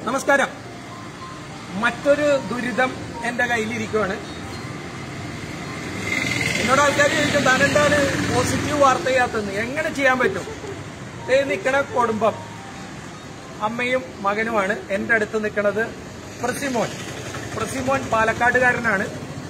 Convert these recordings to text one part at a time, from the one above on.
നമസ്കാരം മറ്റൊരു ദുരിതം എന്റെ കയ്യിലിരിക്കുവാണ് എന്നോട് ആൾക്കാർ ചോദിക്കും താനെന്താണ് പോസിറ്റീവ് വാർത്ത ചെയ്യാത്തത് എങ്ങനെ ചെയ്യാൻ പറ്റും ദേ നിൽക്കണ കുടുംബം അമ്മയും മകനുമാണ് എന്റെ അടുത്ത് നിൽക്കുന്നത് പ്രസിമോൻ പ്രസിമോൻ പാലക്കാട്ടുകാരനാണ്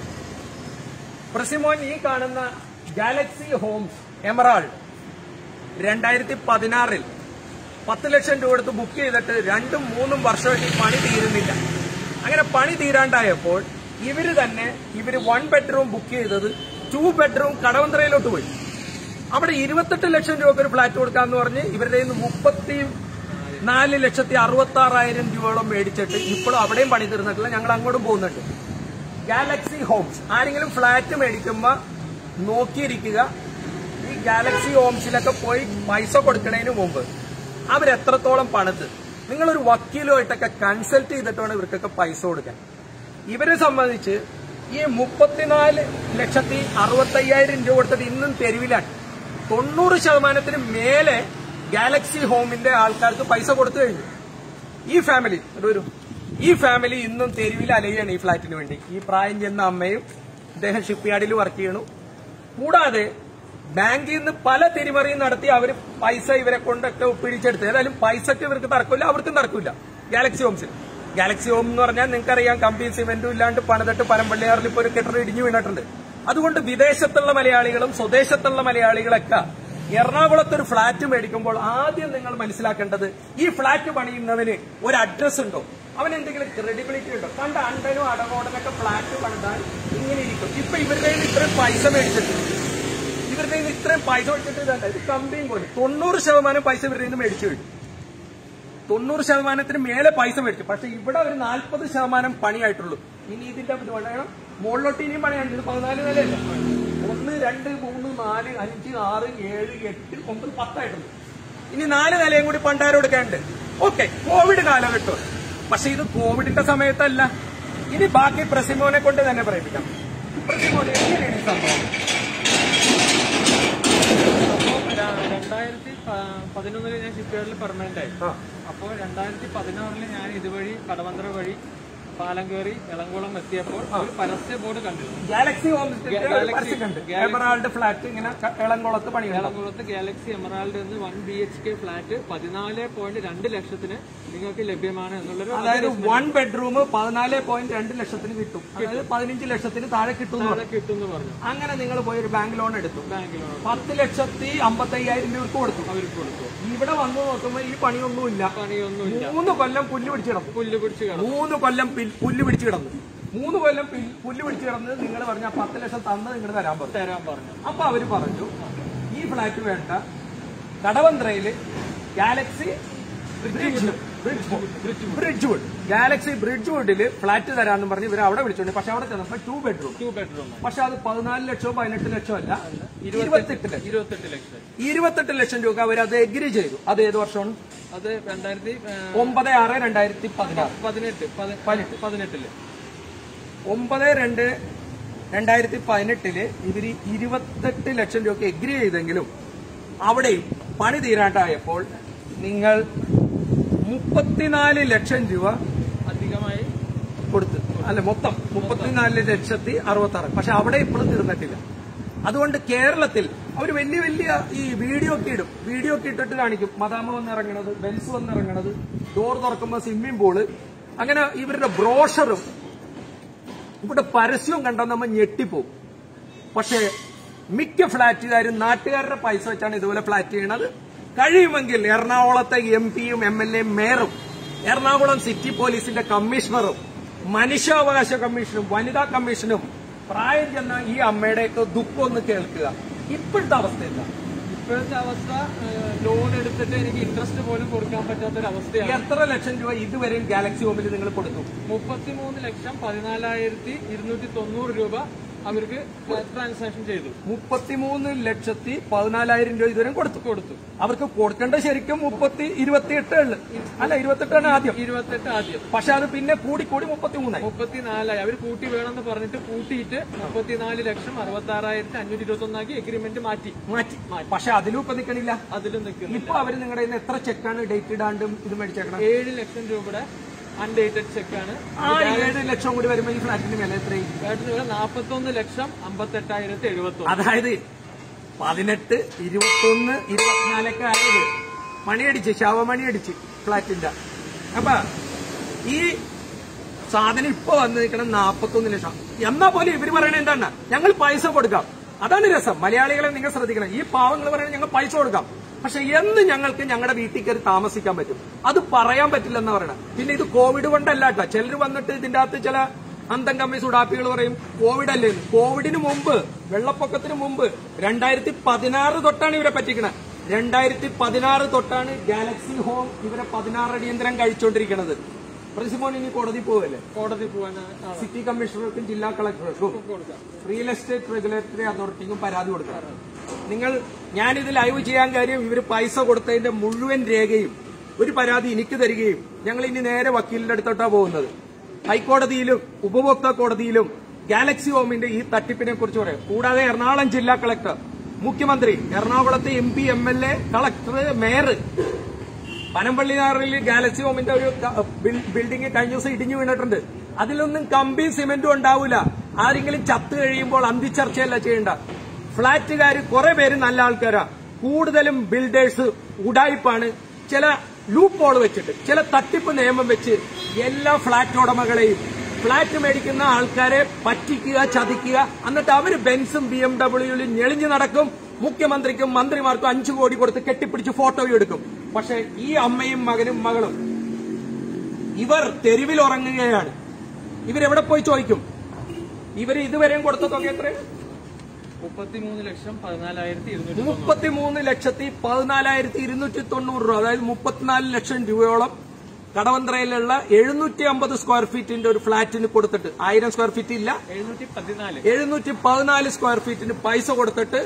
പ്രസിമോൻ ഈ കാണുന്ന ഗാലക്സി ഹോംസ് എമറാൾഡ് രണ്ടായിരത്തി പതിനാറിൽ പത്ത് ലക്ഷം രൂപ എടുത്ത് ബുക്ക് ചെയ്തിട്ട് രണ്ടും മൂന്നും വർഷമായിട്ട് ഈ പണി തീരുന്നില്ല അങ്ങനെ പണി തീരാണ്ടായപ്പോൾ ഇവര് തന്നെ ഇവര് വൺ ബെഡ്റൂം ബുക്ക് ചെയ്തത് ടു ബെഡ്റൂം കടവന്ത്രയിലോട്ട് പോയി അവിടെ ഇരുപത്തെട്ട് ലക്ഷം രൂപ ഒരു ഫ്ലാറ്റ് കൊടുക്കാന്ന് പറഞ്ഞ് ഇവരുടെ കയ്യിൽ നിന്ന് മുപ്പത്തി നാല് ലക്ഷത്തി അറുപത്തി ആറായിരം രൂപയോളം മേടിച്ചിട്ട് ഇപ്പോഴും അവിടെയും പണി തീർന്നിട്ടില്ല ഞങ്ങൾ അങ്ങോട്ടും പോകുന്നുണ്ട് ഗാലക്സി ഹോംസ് ആരെങ്കിലും ഫ്ലാറ്റ് മേടിക്കുമ്പോ നോക്കിയിരിക്കുക ഈ ഗാലക്സി ഹോംസിലൊക്കെ പോയി പൈസ കൊടുക്കുന്നതിന് മുമ്പ് അവരെത്രത്തോളം പണിത് നിങ്ങളൊരു വക്കീലുമായിട്ടൊക്കെ കൺസൾട്ട് ചെയ്തിട്ട് വേണം ഇവർക്കൊക്കെ പൈസ കൊടുക്കാൻ ഇവരെ സംബന്ധിച്ച് ഈ മുപ്പത്തിനാല് ലക്ഷത്തി അറുപത്തയ്യായിരം രൂപ കൊടുത്തിട്ട് ഇന്നും തെരുവിലാണ് തൊണ്ണൂറ് ശതമാനത്തിന് മേലെ ഗാലക്സി ഹോമിന്റെ ആൾക്കാർക്ക് പൈസ കൊടുത്തു കഴിഞ്ഞു ഈ ഫാമിലി ഒരു ഈ ഫാമിലി ഇന്നും തെരുവിൽ അലയാണ് ഈ ഫ്ലാറ്റിന് വേണ്ടി ഈ പ്രായം ചെന്ന അമ്മയും ഇദ്ദേഹം ഷിപ്പ്യാർഡിൽ വർക്ക് ചെയ്യണു കൂടാതെ ബാങ്കിൽ നിന്ന് പല തിരിമറിയും നടത്തി അവർ പൈസ ഇവരെ കൊണ്ടൊക്കെ പിടിച്ചെടുത്ത് ഏതായാലും പൈസക്ക് ഇവർക്ക് തർക്കമില്ല അവർക്കും തർക്കമില്ല ഗാലക്സി ഹോംസിൽ ഗാലക്സി ഹോം എന്ന് പറഞ്ഞാൽ നിങ്ങൾക്കറിയാം കമ്പിയും സിമെന്റും ഇല്ലാണ്ട് പണിതിട്ട് പനമ്പള്ളിയാറിൽ ഇപ്പോൾ ഒരു കെട്ടർ ഇടിഞ്ഞു വീണിട്ടുണ്ട് അതുകൊണ്ട് വിദേശത്തുള്ള മലയാളികളും സ്വദേശത്തുള്ള മലയാളികളൊക്കെ എറണാകുളത്ത് ഒരു ഫ്ളാറ്റ് മേടിക്കുമ്പോൾ ആദ്യം നിങ്ങൾ മനസ്സിലാക്കേണ്ടത് ഈ ഫ്ളാറ്റ് പണിയുന്നവന് ഒരു അഡ്രസ് ഉണ്ടോ അവൻ എന്തെങ്കിലും ക്രെഡിബിലിറ്റി ഉണ്ടോ കണ്ട അണ്ടനും അടകോടനൊക്കെ ഫ്ളാറ്റ് പണിതാൽ ഇങ്ങനെ ഇരിക്കും ഇപ്പൊ ഇവരുടെ കയ്യിൽ ഇത്രയും പൈസ മേടിച്ചിട്ട് ഇവരുടെ കയ്യിൽ ഇത്രയും പൈസ മേടിച്ചിട്ട് ഇതല്ല ഇത് കമ്പിയും പോലെ തൊണ്ണൂറ് ശതമാനം പൈസ ഇവരുടെ നിന്ന് മേടിച്ചു കഴിഞ്ഞു തൊണ്ണൂറ് ശതമാനത്തിന് മേലെ പൈസ മേടിച്ചു പക്ഷെ ഇവിടെ ഒരു നാൽപ്പത് ശതമാനം പണിയായിട്ടുള്ളൂ ഇനി ഇതിന്റെ ഇത് വേണം മുകളിലോട്ട് ഇനിയും പണിയാണ് ഇത് പതിനാല് നിലയല്ല ഒന്ന് രണ്ട് മൂന്ന് നാല് അഞ്ച് ആറ് ഏഴ് എട്ട് ഒമ്പത് പത്തായിട്ടുണ്ട് ഇനി നാല് നിലയും കൂടി പണ്ടാരെടുക്കാനുണ്ട് ഓക്കെ കോവിഡ് കാലഘട്ടം പക്ഷെ ഇത് കോവിഡിന്റെ സമയത്തല്ല ഇനി ബാക്കി പ്രസിമോനെ കൊണ്ട് തന്നെ പറയിപ്പിക്കാം പ്രസിമോനെ എങ്ങനെയാണ് ഈ സംഭവം അപ്പോൾ രണ്ടായിരത്തി പതിനൊന്നില് ഞാൻ ഷിപ്പ്യാർഡിൽ പെർമനന്റ് ആയി ആ. അപ്പോൾ രണ്ടായിരത്തി പതിനാറില് ഞാൻ ഇതുവഴി കടവന്ത്ര വഴി പാലം കയറി എളംകുളം എത്തിയപ്പോൾ ഒരു പരസ്യ ബോർഡ് കണ്ടിരുന്നു ഗാലക്സി ഹോംസിന്റെ Galaxy- പരസ്യമുണ്ട് Galaxy- എമറാൾഡ് ഫ്ലാറ്റ് ഇങ്ങനെ ക- എളംകുളത്ത് പണിയുണ്ടാവും എളംകുളത്ത് ഗാലക്സി എമറാൾഡ് എന്ന് one B H K flat പതിനാല് പോയിന്റ് രണ്ട് ലക്ഷത്തിന് നിങ്ങൾക്ക് ലഭ്യമാണ് എന്നുള്ളൊരു അതായത് വൺ ബെഡ്റൂം പതിനാല് പോയിന്റ് രണ്ട് ലക്ഷത്തിന് കിട്ടും അതായത് പതിനഞ്ച് ലക്ഷത്തിന് താഴെ കിട്ടും എന്ന് പറഞ്ഞു. കിട്ടും എന്ന് പറഞ്ഞു അങ്ങനെ നിങ്ങൾ പോയി ഒരു ബാങ്ക് ലോൺ എടുത്തു ബാങ്കിലാണ് പത്ത് ലക്ഷത്തി അമ്പത്തയ്യായിരം രൂപ കൊടുത്തു അവർക്ക് കൊടുത്തു ഇവിടെ വന്നു നോക്കുമ്പോൾ ഈ പണിയൊന്നുമില്ല പണിയൊന്നുമില്ല മൂന്ന് കൊല്ലം പുല്ല് പിടിച്ചു കിടന്നു പുല്ല് പിടിച്ച് കിടന്നു മൂന്ന് കൊല്ലം പിൽ- പുല്ല് പിടിച്ചു കിടന്നു മൂന്ന് കൊല്ലം പിൽ- പുല്ല് പിടിച്ചു കിടന്ന് നിങ്ങൾ പറഞ്ഞ ആ പത്ത് ലക്ഷം തന്ന് നിങ്ങൾ തരാൻ പറഞ്ഞു തരാൻ പറഞ്ഞു അപ്പൊ അവര് പറഞ്ഞു ഈ ഫ്ലാറ്റ് വേണ്ട കടവന്ത്രയില് ഗാലക്സി ബ്രിഡ്ജ്വുഡ് ഗാലക്സി ബ്രിഡ്ജ്വുഡില് ഫ്ലാറ്റ് തരാന്ന് പറഞ്ഞ് ഇവർ അവിടെ വിളിച്ചോണ്ട് പക്ഷെ അവിടെ ചെന്നപ്പോ ടു ബെഡ്റൂം ടു ബെഡ്റൂം പക്ഷെ അത് പതിനാല് ലക്ഷമോ പതിനെട്ട് ലക്ഷമോ അല്ല ഇരുപത്തെട്ട് ലക്ഷം ഇരുപത്തെട്ട് ലക്ഷം ഇരുപത്തെട്ട് ലക്ഷം രൂപ അവർ അത് എഗ്രി ചെയ്തു അത് ഏത് വർഷമാണ് അത് രണ്ടായിരത്തി ഒമ്പത് ആറ് രണ്ടായിരത്തി പതിനാറ് പതിനെട്ട് പതി- പതിനെട്ടില് ഒമ്പത് രണ്ട് രണ്ടായിരത്തി പതിനെട്ടില് ഇവര് ഇരുപത്തെട്ട് ലക്ഷം രൂപയ്ക്ക് എഗ്രി ചെയ്തെങ്കിലും അവിടെയും പണി തീരാണ്ടായപ്പോൾ നിങ്ങൾ മുപ്പത്തിനാല് ലക്ഷം രൂപ അധികമായി കൊടുത്ത് അല്ല മൊത്തം മുപ്പത്തിനാല് ലക്ഷത്തി അറുപത്തി ആറ് പക്ഷെ അവിടെ ഇപ്പോഴും തീർന്നിട്ടില്ല അതുകൊണ്ട് കേരളത്തിൽ അവർ വലിയ വലിയ ഈ വീഡിയോ ഒക്കെ ഇടും വീഡിയോ ഒക്കെ ഇട്ടിട്ട് കാണിക്കും മദാമ വന്നിറങ്ങണത് ബെൻസ് വന്നിറങ്ങണത് ഡോർ തുറക്കുമ്പോൾ സ്വിമ്മിംഗ് പൂള് അങ്ങനെ ഇവരുടെ ബ്രോഷറും ഇവിടെ പരസ്യവും കണ്ടാൽ നമ്മൾ ഞെട്ടിപ്പോവും പക്ഷേ മിക്ക ഫ്ളാറ്റുകാരും നാട്ടുകാരുടെ പൈസ വെച്ചാണ് ഇതുപോലെ ഫ്ളാറ്റ് ചെയ്യണത് കഴിയുമെങ്കിൽ എറണാകുളത്തെ എം പിയും എം എൽ എയും മേയറും എറണാകുളം സിറ്റി പോലീസിന്റെ കമ്മീഷണറും മനുഷ്യാവകാശ കമ്മീഷനും വനിതാ കമ്മീഷനും പ്രായം ചെന്ന ഈ അമ്മയുടെയൊക്കെ ദുഃഖം ഒന്ന് കേൾക്കുക ഇപ്പോഴത്തെ അവസ്ഥ എന്താ ഇപ്പോഴത്തെ അവസ്ഥ ലോൺ എടുത്തിട്ട് എനിക്ക് ഇൻട്രസ്റ്റ് പോലും കൊടുക്കാൻ പറ്റാത്ത ഒരു അവസ്ഥയാണ് എത്ര ലക്ഷം രൂപ ഇതുവരെയും ഗാലക്സി ഹോമിൽ നിങ്ങൾ കൊടുത്തു മുപ്പത്തിമൂന്ന് ലക്ഷം പതിനാലായിരത്തി ഇരുന്നൂറ്റി തൊണ്ണൂറ് രൂപ അവർക്ക് ട്രാൻസാക്ഷൻ ചെയ്തു മുപ്പത്തിമൂന്ന് ലക്ഷത്തി പതിനാലായിരം രൂപ ഇതുവരെയും കൊടുത്തു കൊടുത്തു അവർക്ക് കൊടുക്കേണ്ട ശരിക്കും മുപ്പത്തി ഇരുപത്തിയെട്ട് ഉള്ളു അല്ല ഇരുപത്തെട്ടാണ് ആദ്യം ഇരുപത്തെട്ട് ആദ്യം പക്ഷെ അത് പിന്നെ കൂടി കൂടി മുപ്പത്തിമൂന്നായി മുപ്പത്തിനാലായി അവർ കൂട്ടി വേണമെന്ന് പറഞ്ഞിട്ട് കൂട്ടിയിട്ട് മുപ്പത്തിനാല് ലക്ഷം അറുപത്തി ആറായിരത്തി അഞ്ഞൂറ്റി ഇരുപത്തി ഒന്നാക്കി എഗ്രിമെന്റ് മാറ്റി മാറ്റി പക്ഷെ അതിലും ഇപ്പൊ നിൽക്കണില്ല അതിലും നിൽക്കുന്നു ഇപ്പൊ അവര് നിങ്ങളുടെ കയ്യിൽ നിന്ന് എത്ര ചെക്കാണ് ഡേറ്റ് ഇടാണ്ടും ഇത് മേടിച്ചേക്കണം ഏഴ് ലക്ഷം രൂപയുടെ അൺഡേറ്റഡ് ചെക്കാണ് ആ ഏഴ് ലക്ഷം കൂടി വരുമ്പോ ഈ ഫ്ലാറ്റിന്റെ വില എത്രയും ഫ്ലാറ്റിന് വില നാൽപ്പത്തൊന്ന് ലക്ഷം അമ്പത്തെട്ടായിരത്തി എഴുപത്തി ഒന്ന് അതായത് പതിനെട്ട് ഇരുപത്തൊന്ന് ഇരുപത്തിനാലൊക്കെ ആയത് മണിയടിച്ച് ശവമണിയടിച്ച് ഫ്ലാറ്റിന്റെ അപ്പൊ ഈ സാധനം ഇപ്പൊ വന്ന് നിൽക്കണം നാപ്പത്തൊന്ന് ലക്ഷം എന്നാ പോലെ ഇവര് പറയണത് എന്താണ് ഞങ്ങൾ പൈസ കൊടുക്കാം അതാണ് രസം മലയാളികളെ നിങ്ങൾ ശ്രദ്ധിക്കണം ഈ പാവങ്ങൾ പറയുന്നത് ഞങ്ങൾ പൈസ കൊടുക്കാം പക്ഷെ എന്ന് ഞങ്ങൾക്ക് ഞങ്ങളുടെ വീട്ടിൽ കയറി താമസിക്കാൻ പറ്റും അത് പറയാൻ പറ്റില്ലെന്ന് പറയണം പിന്നെ ഇത് കോവിഡ് കൊണ്ടല്ല കേട്ടോ ചിലർ വന്നിട്ട് ഇതിന്റെ അകത്ത് ചില അന്തം കമ്മി സുഡാപ്പികൾ പറയും കോവിഡ് അല്ലേ എന്ന്. കോവിഡിന് മുമ്പ് വെള്ളപ്പൊക്കത്തിന് മുമ്പ് രണ്ടായിരത്തി പതിനാറ് തൊട്ടാണ് ഇവരെ പറ്റിക്കണത് രണ്ടായിരത്തി പതിനാറ് തൊട്ടാണ് ഗാലക്സി ഹോം ഇവരെ പതിനാറ് അടിയന്തരം കഴിച്ചുകൊണ്ടിരിക്കുന്നത് പ്രിൻസിപ്പോൺ ഇനി കോടതി പോവല്ലേ കോടതി പോകാൻ ആ, സിറ്റി കമ്മീഷണർക്കും ജില്ലാ കളക്ടർക്കും കൊടുക്കാം റിയൽ എസ്റ്റേറ്റ് റെഗുലേറ്ററി അതോറിറ്റിക്കും പരാതി കൊടുക്കണം നിങ്ങൾ ഞാനിത് ലൈവ് ചെയ്യാൻ കാര്യം ഇവർ പൈസ കൊടുത്തതിന്റെ മുഴുവൻ രേഖയും ഒരു പരാതി എനിക്ക് തരികയും ഞങ്ങൾ ഇനി നേരെ വക്കീലിന്റെ അടുത്തോട്ടാ പോകുന്നത് ഹൈക്കോടതിയിലും ഉപഭോക്തൃ കോടതിയിലും ഗാലക്സി ഹോമിന്റെ ഈ തട്ടിപ്പിനെ കുറിച്ച് പറയാം കൂടാതെ എറണാകുളം ജില്ലാ കളക്ടർ മുഖ്യമന്ത്രി എറണാകുളത്തെ M P M L A collector mayor പനമ്പള്ളിനാറിൽ ഗാലക്സി ഹോമിന്റെ ഒരു ക- ബിൽ- ബിൽഡിംഗ് കഴിഞ്ഞ ദിവസം ഇടിഞ്ഞു വീണിട്ടുണ്ട് അതിലൊന്നും കമ്പിയും സിമെന്റും ഉണ്ടാവില്ല ആരെങ്കിലും ചത്തു കഴിയുമ്പോൾ അന്തിച്ചർച്ചയല്ല ചെയ്യേണ്ട ഫ്ളാറ്റുകാർ കുറെ പേര് നല്ല ആൾക്കാരാ കൂടുതലും ബിൽഡേഴ്സ് ഉടായ്പാണ് ചില ലൂപ്പ് ഹോൾ വെച്ചിട്ട് ചില തട്ടിപ്പ് നിയമം വെച്ച് എല്ലാ ഫ്ളാറ്റ് ഉടമകളെയും ഫ്ളാറ്റ് മേടിക്കുന്ന ആൾക്കാരെ പറ്റിക്കുക ചതിക്കുക എന്നിട്ട് അവര് ബെൻസും ബി എം ഡബ്ല്യൂയിലും ഞെളിഞ്ഞു നടക്കും മുഖ്യമന്ത്രിക്കും മന്ത്രിമാർക്കും അഞ്ചു കോടി കൊടുത്ത് കെട്ടിപ്പിടിച്ച് ഫോട്ടോയും എടുക്കും പക്ഷെ ഈ അമ്മയും മകനും മകളും ഇവർ തെരുവിൽ ഉറങ്ങുകയാണ് ഇവരെവിടെ പോയി ചോദിക്കും ഇവർ ഇതുവരെയും കൊടുത്ത തുക എത്രയാണ് മുപ്പത്തിമൂന്ന് ലക്ഷം പതിനാലായിരത്തി ഇരുന്നൂറ്റി തൊണ്ണൂറ് മുപ്പത്തിമൂന്ന് ലക്ഷത്തി പതിനാലായിരത്തി ഇരുന്നൂറ്റി തൊണ്ണൂറ് രൂപ അതായത് മുപ്പത്തിനാല് ലക്ഷം രൂപയോളം കടവന്ത്രയിലുള്ള എഴുന്നൂറ്റി അമ്പത് സ്ക്വയർ ഫീറ്റിന്റെ ഒരു ഫ്ളാറ്റിന് കൊടുത്തിട്ട് ആയിരം സ്ക്വയർ ഫീറ്റ് ഇല്ല എഴുന്നൂറ്റി പതിനാല് എഴുന്നൂറ്റി പതിനാല് സ്ക്വയർ ഫീറ്റിന് പൈസ കൊടുത്തിട്ട്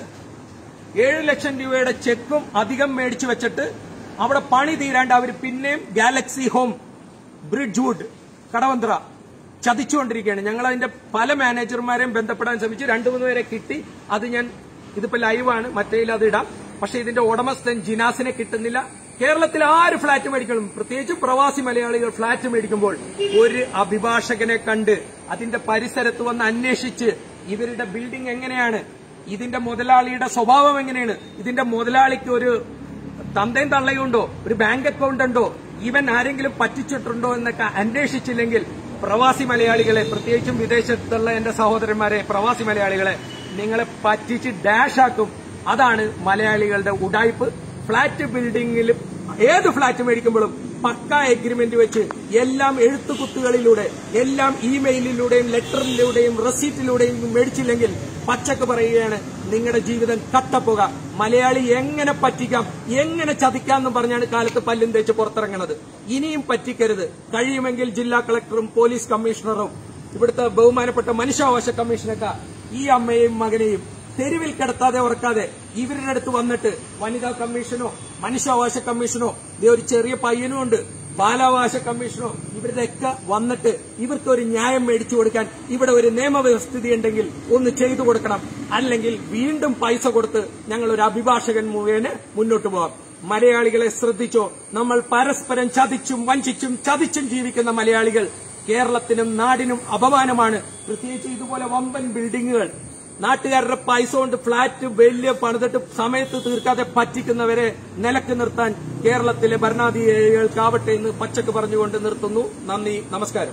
ഏഴ് ലക്ഷം രൂപയുടെ ചെക്കും അധികം മേടിച്ചു വെച്ചിട്ട് അവിടെ പണി തീരാണ്ട് അവർ പിന്നെയും ഗാലക്സി ഹോം ബ്രിഡ്ജ്വുഡ് കടവന്ത്ര ചതിച്ചുകൊണ്ടിരിക്കുകയാണ് ഞങ്ങൾ അതിന്റെ പല മാനേജർമാരെയും ബന്ധപ്പെടാൻ ശ്രമിച്ചു രണ്ടു മൂന്ന് പേരെ കിട്ടി അത് ഞാൻ ഇതിപ്പോ ലൈവാണ് മറ്റേതിൽ അത് ഇടാം പക്ഷെ ഇതിന്റെ ഉടമസ്ഥൻ ജിനാസിനെ കിട്ടുന്നില്ല കേരളത്തിൽ ആര് ഫ്ളാറ്റ് മേടിക്കണം പ്രത്യേകിച്ച് പ്രവാസി മലയാളികൾ ഫ്ളാറ്റ് മേടിക്കുമ്പോൾ ഒരു അഭിഭാഷകനെ കണ്ട് അതിന്റെ പരിസരത്ത് വന്ന് അന്വേഷിച്ച് ഇവരുടെ ബിൽഡിംഗ് എങ്ങനെയാണ് ഇതിന്റെ മുതലാളിയുടെ സ്വഭാവം എങ്ങനെയാണ് ഇതിന്റെ മുതലാളിക്ക് ഒരു തന്തയും തള്ളയുണ്ടോ ഒരു ബാങ്ക് അക്കൗണ്ട് ഉണ്ടോ ഇവൻ ആരെങ്കിലും പറ്റിച്ചിട്ടുണ്ടോ എന്നൊക്കെ അന്വേഷിച്ചില്ലെങ്കിൽ പ്രവാസി മലയാളികളെ പ്രത്യേകിച്ചും വിദേശത്തുള്ള എന്റെ സഹോദരന്മാരെ പ്രവാസി മലയാളികളെ നിങ്ങളെ പറ്റിച്ച് ഡാഷ് ആക്കും അതാണ് മലയാളികളുടെ ഉടായ്പ് ഫ്ളാറ്റ് ബിൽഡിംഗിൽ ഏത് ഫ്ളാറ്റ് മേടിക്കുമ്പോഴും പക്ക എഗ്രിമെന്റ് വെച്ച് എല്ലാം എഴുത്തുകുത്തുകളിലൂടെ എല്ലാം ഇമെയിലിലൂടെയും ലെറ്ററിലൂടെയും റെസീറ്റിലൂടെയും മേടിച്ചില്ലെങ്കിൽ പച്ചക്ക് പറയുകയാണ് നിങ്ങളുടെ ജീവിതം കട്ടപ്പുക മലയാളി എങ്ങനെ പറ്റിക്കാം എങ്ങനെ ചതിക്കാം എന്ന് പറഞ്ഞാണ് കാലത്ത് പല്ലും തേച്ച് പുറത്തിറങ്ങണത് ഇനിയും പറ്റിക്കരുത് കഴിയുമെങ്കിൽ ജില്ലാ കളക്ടറും പോലീസ് കമ്മീഷണറും ഇവിടുത്തെ ബഹുമാനപ്പെട്ട മനുഷ്യാവകാശ കമ്മീഷനൊക്കെ ഈ അമ്മയെയും മകനെയും തെരുവിൽ കിടത്താതെ ഉറക്കാതെ ഇവരുടെ അടുത്ത് വന്നിട്ട് വനിതാ കമ്മീഷനോ മനുഷ്യാവകാശ കമ്മീഷനോ ദേ ഒരു ചെറിയ പയ്യനും ഉണ്ട് ബാലാവകാശ കമ്മീഷനോ ഇവരുടെയൊക്കെ വന്നിട്ട് ഇവർക്ക് ഒരു ന്യായം മേടിച്ചു കൊടുക്കാൻ ഇവിടെ ഒരു നിയമവ്യവസ്ഥിതി ഉണ്ടെങ്കിൽ ഒന്ന് ചെയ്തു കൊടുക്കണം അല്ലെങ്കിൽ വീണ്ടും പൈസ കൊടുത്ത് ഞങ്ങൾ ഒരു അഭിഭാഷകൻ മുഖേന മുന്നോട്ട് പോകാം മലയാളികളെ ശ്രദ്ധിച്ചോ നമ്മൾ പരസ്പരം ചതിച്ചും വഞ്ചിച്ചും ചതിച്ചും ജീവിക്കുന്ന മലയാളികൾ കേരളത്തിനും നാടിനും അപമാനമാണ് പ്രത്യേകിച്ച് ഇതുപോലെ വമ്പൻ ബിൽഡിങ്ങുകൾ നാട്ടുകാരുടെ പൈസ കൊണ്ട് ഫ്ളാറ്റ് വലിയ പണിതിട്ട് സമയത്ത് തീർക്കാതെ പറ്റിക്കുന്നവരെ നിലക്ക് നിർത്താൻ കേരളത്തിലെ ഭരണാധികാരികൾക്കാവട്ടെ എന്ന് പച്ചക്ക് പറഞ്ഞുകൊണ്ട് നിർത്തുന്നു നന്ദി നമസ്കാരം